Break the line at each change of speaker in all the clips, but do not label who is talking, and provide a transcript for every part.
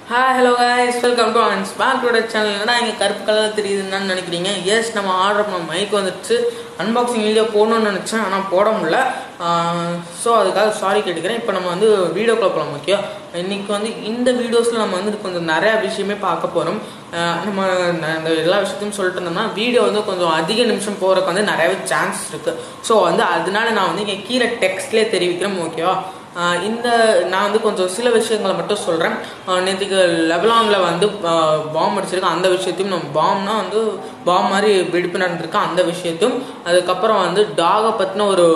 Hi hello guys welcome to and ஸ்பாக்டோட channel என்னடா இங்கே கருப்பு கலர் தெரியுதுன்னு நினைக்கிறீங்க எஸ் நம்ம ஆர்டர் பண்ண மைக் வந்துடுச்சு அன்பாக்சிங் வீடியோ போடணும்னு நினச்சேன் ஆனால் போட முடியல ஸோ அதுக்காக சாரி கேட்டுக்கிறேன் இப்போ நம்ம வந்து வீடியோக்குள்ள போகலாம் ஓகே இன்னைக்கு வந்து இந்த வீடியோஸில் நம்ம வந்து கொஞ்சம் நிறையா விஷயமே பார்க்க போகிறோம் நம்ம ந- இந்த எல்லா விஷயத்தையும் சொல்லிட்டு இருந்தோம்னா வீடியோ வந்து கொஞ்சம் அதிக நிமிஷம் போகிறதுக்கு வந்து நிறையவே சான்ஸ் இருக்குது ஸோ வந்து அதனால நான் வந்து இங்கே கீழே டெக்ஸ்ட்லேயே தெரிவிக்கிறேன் ஓகேவா ஆஹ் இந்த நான் வந்து கொஞ்சம் சில விஷயங்களை மட்டும் சொல்கிறேன் நேற்றுக்கு லெபலானில் வந்து பாம் அடிச்சிருக்கேன் அந்த விஷயத்தையும் நம்ம பாம்னா வந்து பாம் மாதிரி வெடிப்பு நடந்திருக்கு அந்த விஷயத்தையும் அதுக்கப்புறம் வந்து டாகை பற்றின ஒரு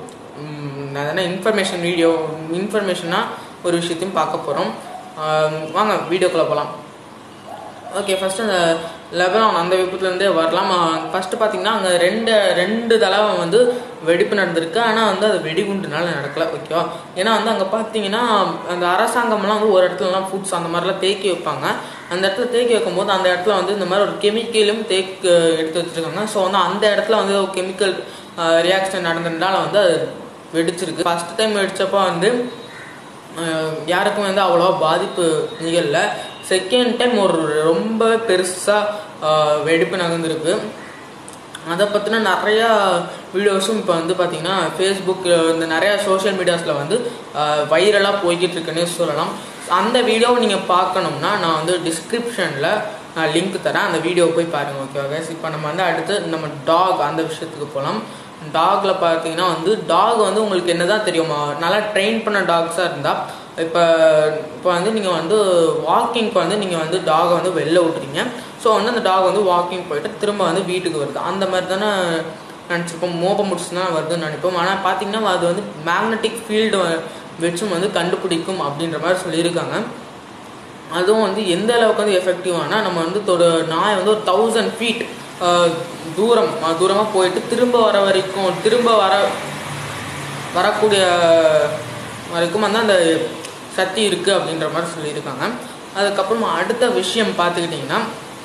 என்ன இன்ஃபர்மேஷன் வீடியோ இன்ஃபர்மேஷனாக ஒரு விஷயத்தையும் பார்க்க போகிறோம் வாங்க வீடியோக்குள்ளே போகலாம் ஓகே ஃபர்ஸ்ட் அந்த லெபனான் அந்த விபத்துலேருந்தே வரலாம் ஃபர்ஸ்ட் பார்த்தீங்கன்னா அங்கே ரெண்டு ரெண்டு தடவை வந்து வெடிப்பு நடந்திருக்கு ஆனால் வந்து அது வெடிகுண்டுனால நடக்கல ஓகேவா ஏன்னா வந்து அங்கே பார்த்தீங்கன்னா அந்த அரசாங்கம்லாம் வந்து ஒரு இடத்துலலாம் ஃபுட்ஸ் அந்த மாதிரிலாம் தேக்கி வைப்பாங்க அந்த இடத்துல தேக்கி வைக்கும்போது அந்த இடத்துல வந்து இந்த மாதிரி ஒரு கெமிக்கலும் தேக்கு எடுத்து வச்சுருக்காங்க ஸோ வந்து அந்த இடத்துல வந்து கெமிக்கல் ரியாக்ஷன் நடந்ததுனால வந்து அது வெடிச்சிருக்கு ஃபர்ஸ்ட் டைம் வெடிச்சப்போ வந்து அஹ் யாருக்கும் வந்து அவ்வளோவா பாதிப்பு நிகழல செகண்ட் டைம் ஒரு ரொம்ப பெருசாக வெடிப்பு நடந்திருக்கு அதை பற்றின நிறையா வீடியோஸும் இப்போ வந்து பார்த்தீங்கன்னா ஃபேஸ்புக் இந்த நிறையா சோஷியல் மீடியாஸில் வந்து வைரலாக போய்கிட்டு இருக்குன்னே சொல்லலாம் அந்த வீடியோவை நீங்கள் பார்க்கணும்னா நான் வந்து டிஸ்கிரிப்ஷனில் நான் லிங்க் தரேன் அந்த வீடியோ போய் பாருங்கள் ஓகேவா guys இப்போ நம்ம வந்து அடுத்து நம்ம டாக் அந்த விஷயத்துக்கு போகலாம் டாக்ல பார்த்தீங்கன்னா வந்து டாக் வந்து உங்களுக்கு என்னதான் தெரியுமா நல்லா ட்ரெயின் பண்ண டாக்ஸாக இருந்தால் இப்போ இப்போ வந்து நீங்கள் வந்து வாக்கிங்க்கு வந்து நீங்கள் வந்து டாகை வந்து வெளில விட்றீங்க ஸோ வந்து அந்த டாக் வந்து வாக்கிங் போயிட்டு திரும்ப வந்து வீட்டுக்கு வருது அந்த மாதிரி தானே நினச்சிருப்போம் மோப்பம் முடிச்சு தான் வருதுன்னு நினைப்போம் ஆனால் பார்த்தீங்கன்னா அது வந்து மேக்னெட்டிக் ஃபீல்டு வச்சும் வந்து கண்டுபிடிக்கும் அப்படின்ற மாதிரி சொல்லியிருக்காங்க அதுவும் வந்து எந்த அளவுக்கு வந்து எஃபெக்டிவானா நம்ம வந்து ஒரு நாய் வந்து ஒரு தௌசண்ட் ஃபீட் தூரம் தூரமாக போயிட்டு திரும்ப வர வரைக்கும் திரும்ப வர வரக்கூடிய வரைக்கும் வந்து அந்த சக்தி இருக்குது அப்படின்ற மாதிரி சொல்லியிருக்காங்க அதுக்கப்புறமா அடுத்த விஷயம் பார்த்துக்கிட்டிங்கன்னா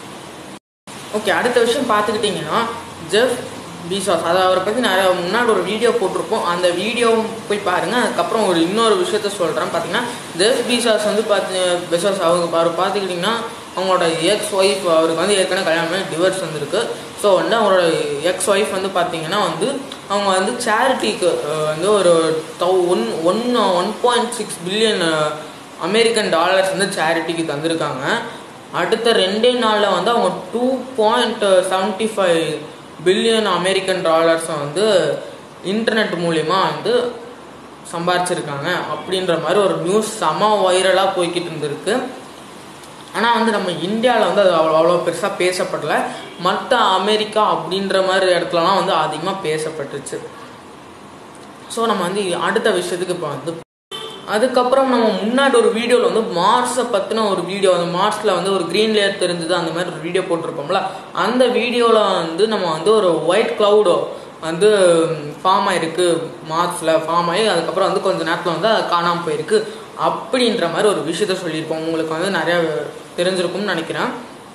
ஓகே அடுத்த விஷயம் பார்த்துக்கிட்டிங்கன்னா ஜெஃப் பீசாஸ் அதை அவரை பற்றி நிறைய முன்னாடி ஒரு வீடியோ போட்டிருப்போம் அந்த வீடியோவும் போய் பாருங்கள் அதுக்கப்புறம் ஒரு இன்னொரு விஷயத்த சொல்கிறேன் பார்த்தீங்கன்னா ஜெஃப் பீசாஸ் வந்து பார்த்து பெசாஸ் அவங்க அவர் பார்த்துக்கிட்டிங்கன்னா அவங்களோட எக்ஸ் ஒய்ஃப் அவருக்கு வந்து ஏற்கனவே கல்யாணம் பண்ணி டிவோர்ஸ் வந்திருக்கு ஸோ வந்து அவங்களோட எக்ஸ் ஒய்ஃப் வந்து பார்த்தீங்கன்னா வந்து அவங்க வந்து சேரிட்டிக்கு வந்து ஒரு தௌ one one one point six billion American dollars வந்து சேரிட்டிக்கு தந்திருக்காங்க அடுத்த ரெண்டே நாளில் வந்து அவங்க two point seventy five billion American டாலர்ஸை வந்து இன்டர்நெட் மூலிமா வந்து சம்பாரிச்சிருக்காங்க அப்படின்ற மாதிரி ஒரு நியூஸ் செம வைரலாக போய்கிட்டு இருந்திருக்கு ஆனால் வந்து நம்ம இந்தியாவில் வந்து அது அவ்வளோ அவ்வளோ பெருசாக பேசப்படல மற்ற அமெரிக்கா அப்படின்ற மாதிரி இடத்துலலாம் வந்து அதிகமாக பேசப்பட்டுச்சு ஸோ நம்ம வந்து அடுத்த விஷயத்துக்கு இப்போ வந்து அதுக்கப்புறம் நம்ம முன்னாடி ஒரு வீடியோவில் வந்து மார்ஸை பற்றின ஒரு வீடியோ அந்த மார்ஸில் வந்து ஒரு க்ரீன் லேயர் தெரிஞ்சது அந்த மாதிரி ஒரு வீடியோ போட்டிருப்போம்ல அந்த வீடியோவில் வந்து நம்ம வந்து ஒரு ஒயிட் க்ளவுடோ வந்து ஃபார்ம் ஆயிருக்கு மார்க்ஸில் ஃபார்ம் ஆகி அதுக்கப்புறம் வந்து கொஞ்ச நேரத்தில் வந்து அது காணாமல் போயிருக்கு அப்படின்ற மாதிரி ஒரு விஷயத்த சொல்லியிருப்போம் உங்களுக்கு வந்து நிறையா தெரிஞ்சிருக்கும்னு நினைக்கிறேன்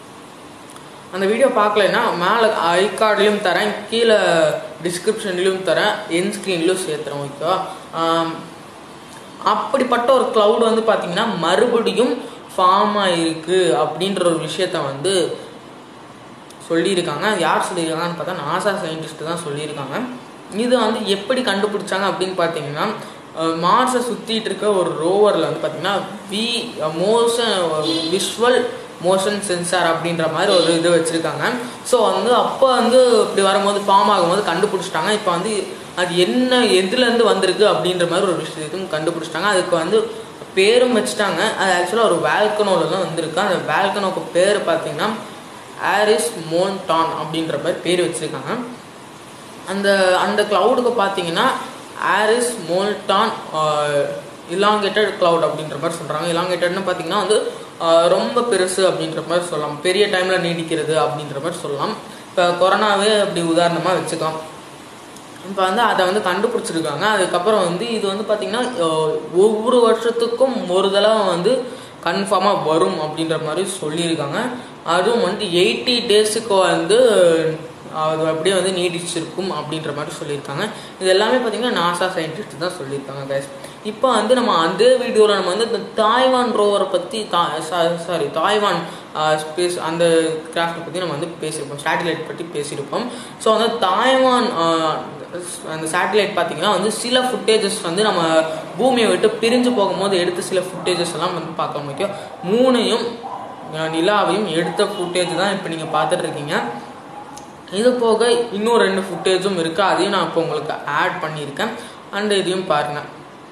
அந்த வீடியோ பார்க்கலன்னா மேலே ஐ கார்ட்லேயும் தரேன் கீழே டிஸ்கிரிப்ஷன்லேயும் தரேன் என் ஸ்க்ரீன்லேயும் சேர்த்துறேன் ஓகேவா ஆம், அப்படிப்பட்ட ஒரு க்ளவுட் வந்து பார்த்தீங்கன்னா மறுபடியும் ஃபார்ம் ஆயிருக்கு அப்படின்ற ஒரு விஷயத்த வந்து சொல்லியிருக்காங்க யார் சொல்லியிருக்காங்கன்னு பார்த்தா நாசா சயின்டிஸ்ட் தான் சொல்லியிருக்காங்க இது வந்து எப்படி கண்டுபிடிச்சாங்க அப்படின்னு பார்த்தீங்கன்னா மார்ஸை சுற்றிட்டு இருக்க ஒரு ரோவரில் வந்து பார்த்தீங்கன்னா V motion visual motion sensor அப்படின்ற மாதிரி ஒரு இது வச்சுருக்காங்க ஸோ வந்து அப்போ வந்து இப்படி வரும்போது ஃபார்ம் ஆகும்போது கண்டுபிடிச்சிட்டாங்க இப்போ வந்து அது என்ன எதுலேருந்து வந்திருக்கு அப்படின்ற மாதிரி ஒரு விஷயத்தையும் கண்டுபிடிச்சிட்டாங்க அதுக்கு வந்து பேரும் வச்சுட்டாங்க அது ஆக்சுவலாக ஒரு வேல்கனோவில் தான் வந்திருக்கு அந்த வேல்கனோக்கு பேர் பார்த்தீங்கன்னா ஆரிஸ் மோன்டான் அப்படின்ற மாதிரி பேர் வச்சுருக்காங்க அந்த அந்த க்ளவுடுக்கு பார்த்தீங்கன்னா ஆரிஸ் மோல்டான் இலாங்கேட்டட் க்ளவுட் அப்படின்ற மாதிரி சொல்கிறாங்க இலாங்கேட்டட்னு பார்த்தீங்கன்னா வந்து ஆஹ், ரொம்ப பெருசு அப்படின்ற மாதிரி சொல்லலாம் பெரிய டைமில் நீடிக்கிறது அப்படின்ற மாதிரி சொல்லலாம் இப்போ கொரோனாவே அப்படி உதாரணமாக வச்சுக்கலாம் இப்போ வந்து அதை வந்து கண்டுபிடிச்சிருக்காங்க அதுக்கப்புறம் வந்து இது வந்து பார்த்திங்கன்னா அஹ், ஒவ்வொரு வருஷத்துக்கும் ஒரு தடவை வந்து கன்ஃபார்மாக வரும் அப்படின்ற மாதிரி சொல்லியிருக்காங்க அதுவும் வந்து எயிட்டி டேஸுக்கு வந்து அது அப்படியே வந்து நீடிச்சிருக்கும் அப்படின்ற மாதிரி சொல்லியிருக்காங்க இது எல்லாமே பார்த்தீங்கன்னா நாசா சயின்டிஸ்ட் தான் சொல்லியிருக்காங்க கைஸ் இப்போ வந்து நம்ம அதே வீடியோவில் நம்ம வந்து இந்த தாய்வான் ரோவரை பற்றி தா சாரி தாய்வான் ஸ்பேஸ் அந்த கிராஃப்டை பற்றி நம்ம வந்து பேசியிருப்போம் சேட்டலைட் பற்றி பேசியிருப்போம் ஸோ அந்த தாய்வான் ஆஹ், அந்த சேட்டலைட் பார்த்தீங்கன்னா வந்து சில ஃபுட்டேஜஸ் வந்து நம்ம பூமியை விட்டு பிரிஞ்சு போகும்போது எடுத்த சில ஃபுட்டேஜஸ் எல்லாம் வந்து பார்க்க முடியும் மூணையும் அஹ், நிலாவையும் எடுத்த ஃபுட்டேஜ் தான் இப்போ நீங்கள் பார்த்துட்டு இருக்கீங்க இது போக இன்னும் ரெண்டு ஃபுட்டேஜும் இருக்குது அதையும் நான் இப்போ உங்களுக்கு ஆட் பண்ணியிருக்கேன் அண்ட் இதையும் பாருங்கள்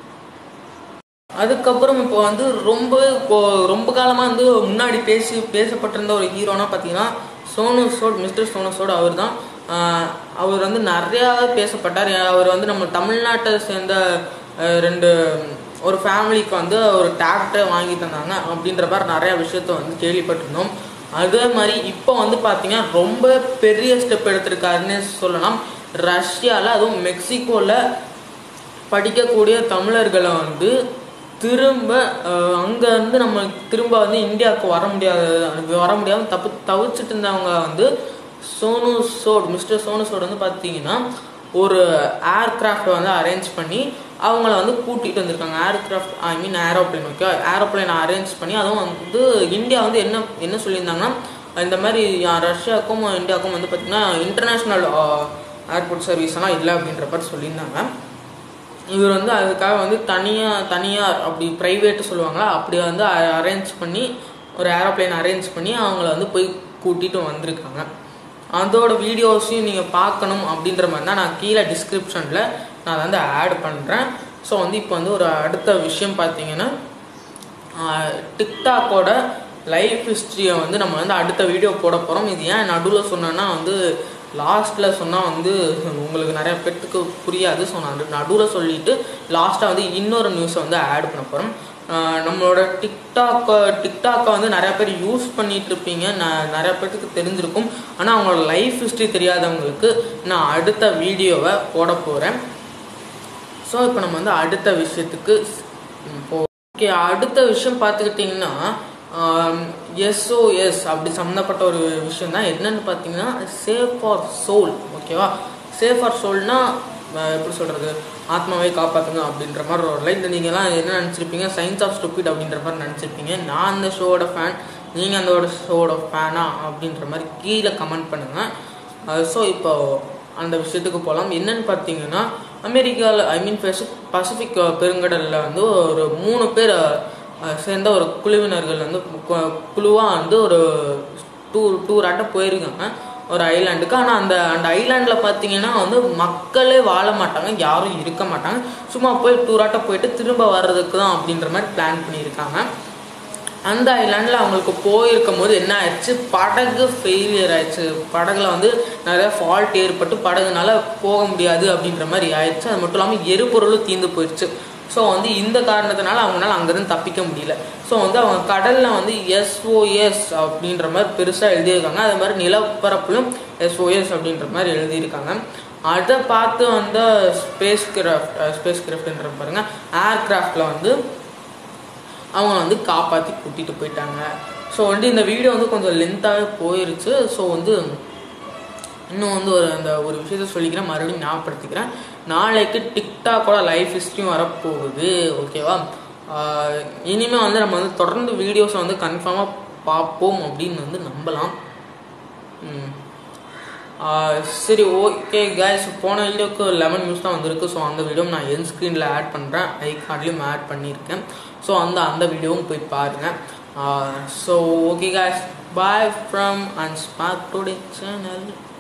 அதுக்கப்புறம் இப்போ வந்து ரொம்ப இப்போ ரொம்ப காலமாக வந்து முன்னாடி பேசி பேசப்பட்டிருந்த ஒரு ஹீரோனா பார்த்தீங்கன்னா சோனு சோட் மிஸ்டர் சோனு சோட் அவர் தான் அவர் வந்து நிறையா பேசப்பட்டார் அவர் வந்து நம்ம தமிழ்நாட்டை சேர்ந்த ஆஹ், ரெண்டு ஒரு ஃபேமிலிக்கு வந்து ஒரு டிராக்டர் வாங்கி தந்தாங்க அப்படின்ற மாதிரி நிறையா விஷயத்த வந்து கேள்விப்பட்டிருந்தோம் அதே மாதிரி இப்போ வந்து பார்த்தீங்கன்னா ரொம்ப பெரிய ஸ்டெப் எடுத்திருக்காருன்னு சொல்லலாம் ரஷ்யாவில் அதுவும் மெக்சிகோவில் படிக்கக்கூடிய தமிழர்களை வந்து திரும்ப அஹ், அங்க இருந்து நம்ம திரும்ப வந்து இந்தியாவுக்கு வர முடியாத வர முடியாம தப்பு தவிச்சிட்டு இருந்தவங்க வந்து சோனு சோட் மிஸ்டர் சோனு சோட் வந்து பார்த்தீங்கன்னா ஒரு ஏர்கிராஃப்டை வந்து அரேஞ்ச் பண்ணி அவங்கள வந்து கூட்டிகிட்டு வந்திருக்காங்க aircraft I mean aeroplane okay ஏரோப்ளேனை அரேஞ்ச் பண்ணி அதுவும் வந்து இந்தியா வந்து என்ன என்ன சொல்லியிருந்தாங்கன்னா இந்த மாதிரி அஹ், ரஷ்யாவுக்கும் இந்தியாவுக்கும் வந்து பார்த்திங்கன்னா இன்டர்நேஷ்னல் ஏர்போர்ட் சர்வீஸ் எல்லாம் இல்லை அப்படின்ற மாதிரி சொல்லியிருந்தாங்க இவர் வந்து அதுக்காக வந்து தனியாக தனியார் அப்படி ப்ரைவேட்டு சொல்லுவாங்களா அப்படி வந்து அரேஞ்ச் பண்ணி ஒரு ஏரோப்ளேன் அரேஞ்ச் பண்ணி அவங்கள வந்து போய் கூட்டிகிட்டு வந்திருக்காங்க அதோட வீடியோஸையும் நீங்கள் பார்க்கணும் அப்படின்ற மாதிரி தான் நான் கீழே டிஸ்கிரிப்ஷனில் நான் அதை வந்து ஆட் பண்ணுறேன் ஸோ வந்து இப்போ வந்து ஒரு அடுத்த விஷயம் பார்த்தீங்கன்னா டிக்டாக்கோட லைஃப் ஹிஸ்ட்ரியை வந்து நம்ம வந்து அடுத்த வீடியோ போட போகிறோம் இது ஏன் நடுவில் சொன்னேன்னா வந்து லாஸ்ட்டில் சொன்னால் வந்து உங்களுக்கு நிறைய பேர்த்துக்கு புரியாது ஸோ நான் நடுவில் சொல்லிட்டு லாஸ்ட்டாக வந்து இன்னொரு நியூஸை வந்து ஆட் பண்ண போகிறோம் நம்மளோட டிக்டாக்கை டிக்டாக்கை வந்து நிறைய பேர் யூஸ் பண்ணிட்டு இருப்பீங்க நான் நிறைய பேர்த்துக்கு தெரிஞ்சிருக்கும் ஆனால் அவங்களோட லைஃப் ஹிஸ்ட்ரி தெரியாதவங்களுக்கு நான் அடுத்த வீடியோவை போட போகிறேன் ஸோ இப்போ நம்ம வந்து அடுத்த விஷயத்துக்கு போ ஓகே அடுத்த விஷயம் பார்த்துக்கிட்டிங்கன்னா எஸ்ஓஎஸ் அப்படி சம்மந்தப்பட்ட ஒரு விஷயம் தான் என்னன்னு பார்த்தீங்கன்னா சேஃப் ஃபார் சோல் ஓகேவா சேஃப் ஃபார் சோல்னா எப்படி சொல்கிறது ஆத்மாவை காப்பாற்றுங்க அப்படின்ற மாதிரி ஒரு லைன் நீங்கள்லாம் என்ன நினச்சிருப்பீங்க சயின்ஸ் ஆஃப் ஸ்டூபிட் அப்படின்ற மாதிரி நினச்சிருப்பீங்க நான் அந்த ஷோவோட ஃபேன் நீங்கள் அந்த ஷோவோட ஃபேனா அப்படின்ற மாதிரி கீழே கமெண்ட் பண்ணுங்கள் ஸோ இப்போ அந்த விஷயத்துக்கு போகலாம் என்னன்னு பார்த்தீங்கன்னா அமெரிக்காவில் ஐ மீன் பசிபிக் பெருங்கடலில் வந்து ஒரு மூணு பேர் அஹ், சேர்ந்த ஒரு குழுவினர்கள் வந்து குழுவாக வந்து ஒரு டூர் டூராட்ட போயிருக்காங்க ஒரு ஐலாண்டுக்கு ஆனால் அந்த அந்த ஐலாண்டில் பார்த்தீங்கன்னா வந்து மக்களே வாழ மாட்டாங்க யாரும் இருக்க மாட்டாங்க சும்மா போய் டூராட்ட போயிட்டு திரும்ப வர்றதுக்கு தான் அப்படின்ற மாதிரி பிளான் பண்ணியிருக்காங்க அந்த ஐலாண்டில் அவங்களுக்கு போயிருக்கும் போது என்ன ஆயிடுச்சு படகு ஃபெயிலியர் ஆயிடுச்சு படகுல வந்து நிறைய ஃபால்ட் ஏற்பட்டு படகுனால போக முடியாது அப்படின்ற மாதிரி ஆயிடுச்சு அது மட்டும் இல்லாமல் எரிபொருளும் தீர்ந்து போயிடுச்சு ஸோ வந்து இந்த காரணத்தினால அவங்களால அங்கேருந்து தப்பிக்க முடியல ஸோ வந்து அவங்க கடலில் வந்து எஸ்ஓஎஸ் அப்படின்ற மாதிரி பெருசாக எழுதியிருக்காங்க அது மாதிரி நிலப்பரப்புலும் எஸ்ஓஎஸ் அப்படின்ற மாதிரி எழுதியிருக்காங்க அதை பார்த்து வந்த ஸ்பேஸ் கிராஃப்ட் ஸ்பேஸ் கிராஃப்ட்ன்ற பாருங்க ஏர்கிராஃப்டில் வந்து அவங்க வந்து காப்பாற்றி கூட்டிகிட்டு போயிட்டாங்க ஸோ வந்து இந்த வீடியோ வந்து கொஞ்சம் லென்த்தாகவே போயிருச்சு ஸோ வந்து இன்னும் வந்து ஒரு அந்த ஒரு விஷயத்த சொல்லிக்கிறேன் மறுபடியும் ஞாபகப்படுத்திக்கிறேன் நாளைக்கு டிக்டாக்கோட லைஃப் ஹிஸ்ட்ரியும் வரப்போகுது ஓகேவா இனிமேல் வந்து நம்ம வந்து தொடர்ந்து வீடியோஸை வந்து கன்ஃபார்மாக பார்ப்போம் அப்படின்னு வந்து நம்பலாம் ம். ஆஹ் சரி ஓகே கைஸ் போன வீடியோக்கு லெமன் நியூஸ் தான் வந்திருக்கு ஸோ அந்த வீடியோ நான் என் ஸ்க்ரீனில் ஆட் பண்ணுறேன் ஐ கார்ட்லேயும் ஆட் பண்ணியிருக்கேன் ஸோ அந்த அந்த வீடியோவும் போய் பாருங்கள் so okay guys bye from and smart today channel